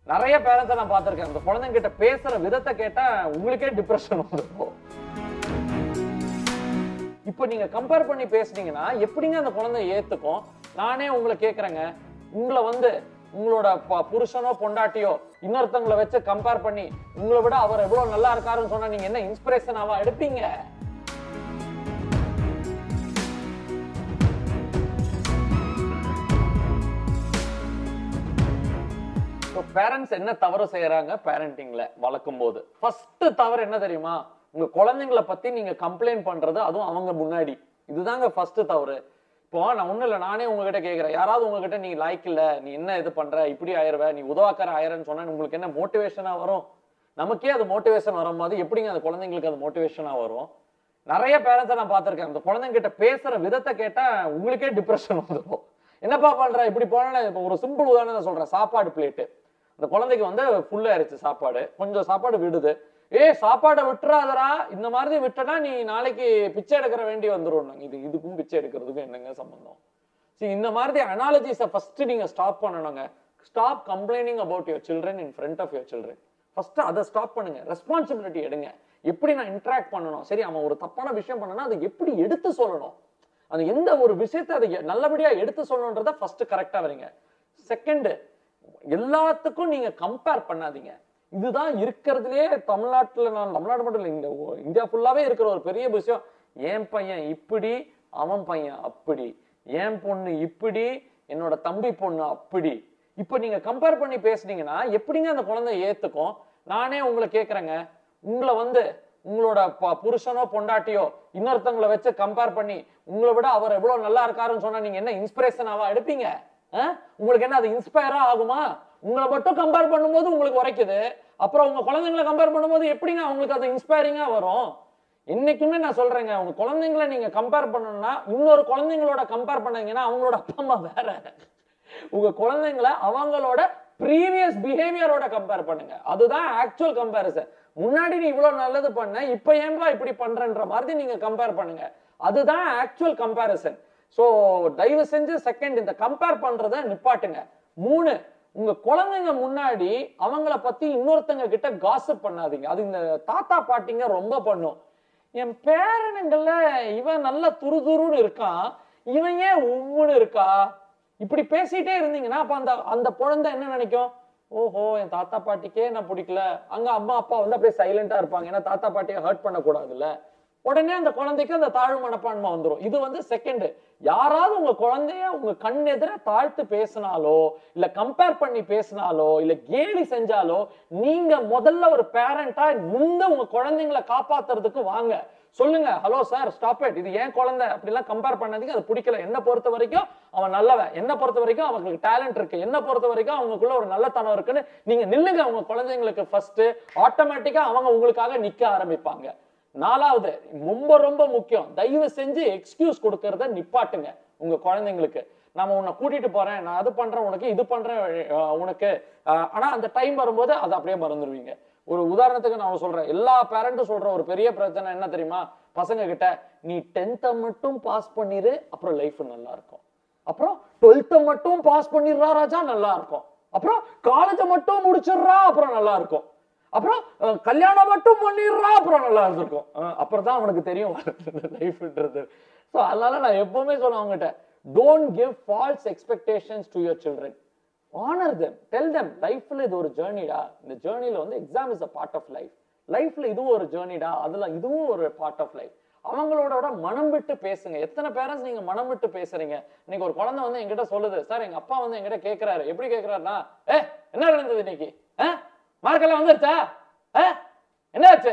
நிறைய பேரண்ட்ஸை நான் பார்த்திருக்கேன் அந்த குழந்தைங்க கிட்ட பேசுற விதத்தை கேட்டா உங்களுக்கே டிப்ரெஷன் வந்துடும் இப்போ நீங்க கம்பேர் பண்ணி பேசுனீங்கன்னா எப்படிங்க அந்த குழந்தை ஏத்துக்கும் நானே உங்களை கேக்குறேங்க உங்களை வந்து உங்களோட ப- புருஷனோ பொண்டாட்டியோ இன்னொருத்தவங்களை வச்சு கம்பேர் பண்ணி உங்களை விட அவர் எவ்வளவு நல்லா இருக்காருன்னு சொன்னா நீங்க என்ன இன்ஸ்பிரேஷனாவா எடுப்பீங்க பேரண்ட்ஸ் என்ன தவறு செய்யறாங்க பேரண்டிங்ல வளர்க்கும் போது ஃபர்ஸ்ட் தவறு என்ன தெரியுமா உங்க குழந்தைங்களை பத்தி நீங்க கம்ப்ளைண்ட் பண்றது அதுவும் அவங்க முன்னாடி இதுதாங்க ஃபர்ஸ்ட் தவறு இப்போ நான் ஒண்ணும் இல்ல நானே உங்ககிட்ட கேக்குறேன் யாராவது உங்ககிட்ட நீ லாய்க் இல்ல நீ என்ன இது பண்ற இப்படி ஆயிருவ நீ உதவாக்கற ஆயிரன்னு சொன்னா உங்களுக்கு என்ன மோட்டிவேஷனா வரும் நமக்கே அது மோட்டிவேஷன் வரும்போது எப்படிங்க அந்த குழந்தைங்களுக்கு அது மோட்டிவேஷனா வரும் நிறைய பேரண்ட்ஸை நான் பார்த்திருக்கேன் அந்த குழந்தைங்க கிட்ட பேசுற விதத்தை கேட்டா உங்களுக்கே டிப்ரெஷன் வந்துடும் என்னப்பா பண்ற இப்படி போனா இப்போ ஒரு சிம்பிள் உதாரணம் நான் சொல்றேன் சாப்பாடு பிளேட்டு அந்த குழந்தைக்கு வந்து ஃபுல் ஆயிருச்சு சாப்பாடு கொஞ்சம் சாப்பாடு விடுது ஏய் சாப்பாடை விட்டுறாதடா இந்த மாதிரி விட்டனா நீ நாளைக்கு பிச்சை எடுக்கிற வேண்டி வந்துரும் இது இதுக்கும் பிச்சை எடுக்கிறதுக்கும் என்னங்க சம்பந்தம் See, இந்த மாதிரி அனாலஜிஸை ஃபர்ஸ்ட் நீங்க ஸ்டாப் பண்ணணுங்க stop complaining about your children in front of your children first அதை ஸ்டாப் பண்ணுங்க ரெஸ்பான்சிபிலிட்டி எடுங்க எப்படி நான் இன்ட்ராக்ட் பண்ணணும் சரி அவன் ஒரு தப்பான விஷயம் பண்ணனா அதை எப்படி எடுத்து சொல்லணும் அது எந்த ஒரு விஷயத்தை அதை எ- நல்லபடியா எடுத்து சொல்லணுன்றத ஃபர்ஸ்ட் கரெக்டா வரீங்க செகண்ட் எல்லாத்துக்கும் நீங்க கம்பேர் பண்ணாதீங்க இதுதான் இருக்கிறதுலே தமிழ்நாட்டுல நான் தமிழ்நாடு மட்டும் இல்லை இந்த ஓ- இந்தியா ஃபுல்லாவே இருக்கிற ஒரு பெரிய விஷயம் என் பையன் இப்படி அவன் பையன் அப்படி என் பொண்ணு இப்படி என்னோட தம்பி பொண்ணு அப்படி இப்ப நீங்க கம்பேர் பண்ணி பேசுனீங்கன்னா எப்படிங்க அந்த குழந்தை ஏத்துக்கும் நானே உங்களை கேக்குறேங்க உங்களை வந்து உங்களோட ப- புருஷனோ பொண்டாட்டியோ இன்னொருத்தவங்களை வச்சு கம்பேர் பண்ணி உங்களை விட அவர் எவ்வளவு நல்லா இருக்காருன்னு சொன்னா நீங்க என்ன இன்ஸ்பிரேஷனாவா எடுப்பீங்க ஆ? உங்களுக்கு என்ன அது இன்ஸ்பயரா ஆகுமா உங்களை மட்டும் கம்பேர் பண்ணும்போது உங்களுக்கு உரைக்குது அப்புறம் உங்க குழந்தைங்களை கம்பேர் பண்ணும்போது எப்படிங்க அவங்களுக்கு அது இன்ஸ்பைரிங்கா வரும் இன்னைக்குமே நான் சொல்றேங்க உங்க குழந்தைங்களை நீங்க கம்பேர் பண்ணணும்னா இன்னொரு குழந்தைங்களோட கம்பேர் பண்ணீங்கன்னா அவங்களோட அப்பா அம்மா வேற உங்க குழந்தைங்களை அவங்களோட ப்ரீவியஸ் பிஹேவியரோட கம்பேர் பண்ணுங்க அதுதான் ஆக்சுவல் கம்பேரிசன் முன்னாடி நீ இவ்வளவு நல்லது பண்ண இப்ப ஏன்பா இப்படி பண்றன்ற மாதிரி நீங்க கம்பேர் பண்ணுங்க அதுதான் ஆக்சுவல் கம்பேரிசன் சோ தயவு செஞ்சு செகண்ட் இந்த கம்பேர் பண்றத நிப்பாட்டுங்க மூணு உங்க குழந்தைங்க முன்னாடி அவங்கள பத்தி இன்னொருத்தங்க கிட்ட காசப் பண்ணாதீங்க அது இந்த தாத்தா பாட்டிங்க ரொம்ப பண்ணும் என் பேரனுங்கள்ல இவன் நல்ல துருதுருன்னு இருக்கான் இவன் ஏன் உம்முன்னு இருக்கா இப்படி பேசிட்டே இருந்தீங்கன்னா அப்ப அந்த அந்த குழந்தை என்ன நினைக்கும் ஓஹோ என் தாத்தா பாட்டிக்கே நான் பிடிக்கல அங்க அம்மா அப்பா வந்து அப்படியே சைலண்டா இருப்பாங்க ஏன்னா தாத்தா பாட்டியை ஹர்ட் பண்ணக்கூடாதுல்ல உடனே அந்த குழந்தைக்கு அந்த தாழ்வு மனப்பான்மை வந்துரும் இது வந்து செகண்ட் யாராவது உங்க குழந்தைய உங்க கண் எதிர தாழ்த்து பேசினாலோ இல்ல கம்பேர் பண்ணி பேசினாலோ இல்ல கேலி செஞ்சாலோ நீங்க முதல்ல ஒரு பேரண்டா நின்று உங்க குழந்தைங்களை காப்பாத்துறதுக்கு வாங்க சொல்லுங்க ஹலோ சார் ஸ்டாப் இட் இது ஏன் குழந்தை அப்படிலாம் கம்பேர் பண்ணாதீங்க அது பிடிக்கல என்ன பொறுத்த வரைக்கும் அவன் நல்லவன் என்ன பொறுத்த வரைக்கும் அவங்களுக்கு டேலண்ட் இருக்கு என்ன பொறுத்த வரைக்கும் அவங்களுக்குள்ள ஒரு நல்லத்தனம் இருக்குன்னு நீங்க நில்லுங்க உங்க குழந்தைங்களுக்கு ஃபர்ஸ்ட் ஆட்டோமேட்டிக்கா அவங்க உங்களுக்காக நிக்க ஆரம்பிப்பாங்க நாலாவது ரொம்ப ரொம்ப முக்கியம் தயவு செஞ்சு எக்ஸ்கியூஸ் கொடுக்கறத நிப்பாட்டுங்க உங்க குழந்தைங்களுக்கு நாம உன்னை கூட்டிட்டு போறேன் நான் அது பண்றேன் உனக்கு இது பண்றேன் அஹ் உனக்கு அஹ் ஆனா அந்த டைம் வரும்போது அதை அப்படியே மறந்துடுவீங்க ஒரு உதாரணத்துக்கு நான் சொல்றேன் எல்லா பேரண்ட்டும் சொல்ற ஒரு பெரிய பிரச்சனை என்ன தெரியுமா பசங்க கிட்ட நீ டென்த்தை மட்டும் பாஸ் பண்ணிரு அப்புறம் லைஃப் நல்லா இருக்கும் அப்புறம் டுவெல்த்தை மட்டும் பாஸ் பண்ணிடுறா ராஜா நல்லா இருக்கும் அப்புறம் காலேஜை மட்டும் முடிச்சிடுறா அப்புறம் நல்லா இருக்கும் அப்புறம் அஹ், கல்யாணம் மட்டும் பண்ணிடுறா அப்புறம் நல்லா இருந்திருக்கும் அஹ், அப்புறம் தான் அவனுக்கு தெரியும் லைஃப்ன்றது ஸோ அதனால நான் எப்பவுமே சொல்லுவேன் அவங்ககிட்ட don't give false expectations to your children honour them tell them லைஃப்ல இது ஒரு ஜேர்னிடா இந்த ஜேர்னில வந்து exam is a part of life லைஃப்ல இதுவும் ஒரு ஜேர்னிடா அதுல இதுவும் ஒரு பார்ட் ஆஃப் லைஃப் அவங்களோட மனம் விட்டு பேசுங்க எத்தனை பேரண்ட்ஸ் நீங்க மனம் விட்டு பேசுறீங்க இன்னைக்கு ஒரு குழந்தை வந்து என்கிட்ட சொல்லுது சார் எங்க அப்பா வந்து என்கிட்ட கேக்குறாரு எப்படி கேக்குறாருன்னா ஏ என்ன நடந்தது இன்னைக்கு மார்க் எல்லாம் வந்துருச்சா ஏ என்னாச்சு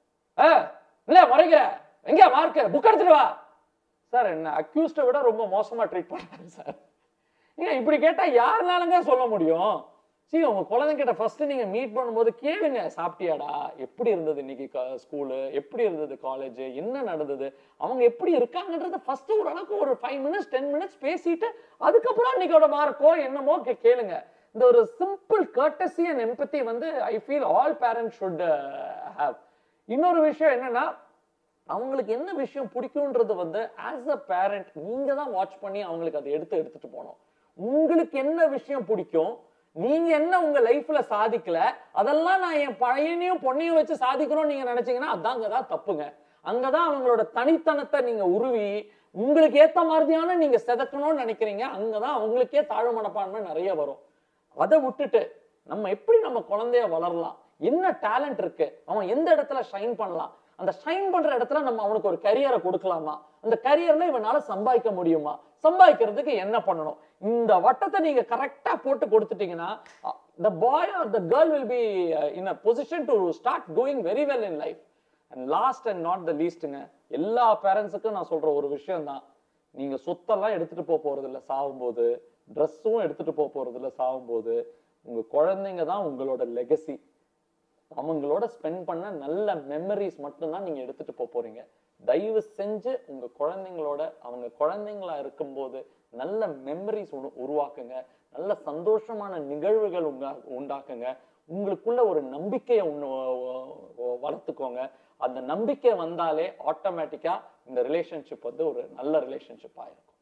ஆ இல்ல முறைக்கிற எங்க மார்க் புக் எடுத்துட்டு வா சார் என்ன அக்யூஸ்ட விட ரொம்ப மோசமா ட்ரீட் பண்றாரு சார் ஏன் இப்படி கேட்டா யாருனாலங்க சொல்ல முடியும் சரி உங்க குழந்தைகிட்ட ஃபர்ஸ்ட் நீங்க மீட் பண்ணும்போது கேளுங்க சாப்பிட்டியாடா எப்படி இருந்தது இன்னைக்கு ஸ்கூலு எப்படி இருந்தது காலேஜ் என்ன நடந்தது அவங்க எப்படி இருக்காங்கன்றத ஃபர்ஸ்ட் ஓரளவுக்கு ஒரு ஃபைவ் மினிட்ஸ் டென் மினிட்ஸ் பேசிட்டு அதுக்கப்புறம் இன்னைக்கோட மார்க்கோ என்னமோ கே- கேளுங்க இந்த ஒரு சிம்பிள் கர்டசி அண்ட் எம்பத்தி வந்து I feel all parents should have இன்னொரு விஷயம் என்னன்னா அவங்களுக்கு என்ன விஷயம் பிடிக்கும்ன்றது வந்து ஆஸ் அ பேரண்ட் நீங்க தான் வாட்ச் பண்ணி அவங்களுக்கு அதை எடுத்து எடுத்துட்டு போகணும் உங்களுக்கு என்ன விஷயம் பிடிக்கும் நீங்க என்ன உங்க லைஃப்ல சாதிக்கல அதெல்லாம் நான் என் பையனையும் பொண்ணையும் வச்சு சாதிக்கணும்னு நீங்க நினைச்சீங்கன்னா அதாங்க தான் தப்புங்க அங்கதான் அவங்களோட தனித்தனத்தை நீங்க உருவி உங்களுக்கு ஏத்த மாதிரியான நீங்க செதக்கணும்னு நினைக்கிறீங்க அங்கதான் அவங்களுக்கே தாழ்வு மனப்பான்மை நிறைய வரும் அதை விட்டுட்டு நம்ம எப்படி நம்ம குழந்தைய வளரலாம் என்ன டேலண்ட் இருக்கு அவன் எந்த இடத்துல ஷைன் பண்ணலாம் அந்த ஷைன் பண்ற இடத்துல நம்ம அவனுக்கு ஒரு கரியரை கொடுக்கலாமா அந்த கரியர்ல இவனால சம்பாதிக்க முடியுமா சம்பாதிக்கிறதுக்கு என்ன பண்ணணும் இந்த வட்டத்தை நீங்க கரெக்டா போட்டு கொடுத்துட்டீங்கன்னா the boy or the girl will be uh, in a position to start going very well in life and last and not the leastங்க எல்லா பேரண்ட்ஸுக்கும் நான் சொல்ற ஒரு விஷயம் தான் நீங்க சொத்தெல்லாம் எடுத்துட்டு போக போறது இல்ல சாகும்போது ட்ரெஸ்ஸும் எடுத்துட்டு போக போறது இல்ல சாகும்போது உங்க குழந்தைங்க தான் உங்களோட லெகசி அவங்களோட ஸ்பெண்ட் பண்ண நல்ல மெமரிஸ் மட்டும்தான் நீங்க எடுத்துட்டு போக போறீங்க தயவு செஞ்சு உங்க குழந்தைங்களோட அவங்க குழந்தைங்களா இருக்கும்போது நல்ல மெமரிஸ் உருவாக்குங்க நல்ல சந்தோஷமான நிகழ்வுகள் உங்க உண்டாக்குங்க உங்களுக்குள்ள ஒரு நம்பிக்கையை ஒண்ணு வளர்த்துக்கோங்க அந்த நம்பிக்கை வந்தாலே ஆட்டோமேட்டிக்கா இந்த ரிலேஷன்ஷிப் வந்து ஒரு நல்ல ரிலேஷன்ஷிப் ஆயிருக்கும்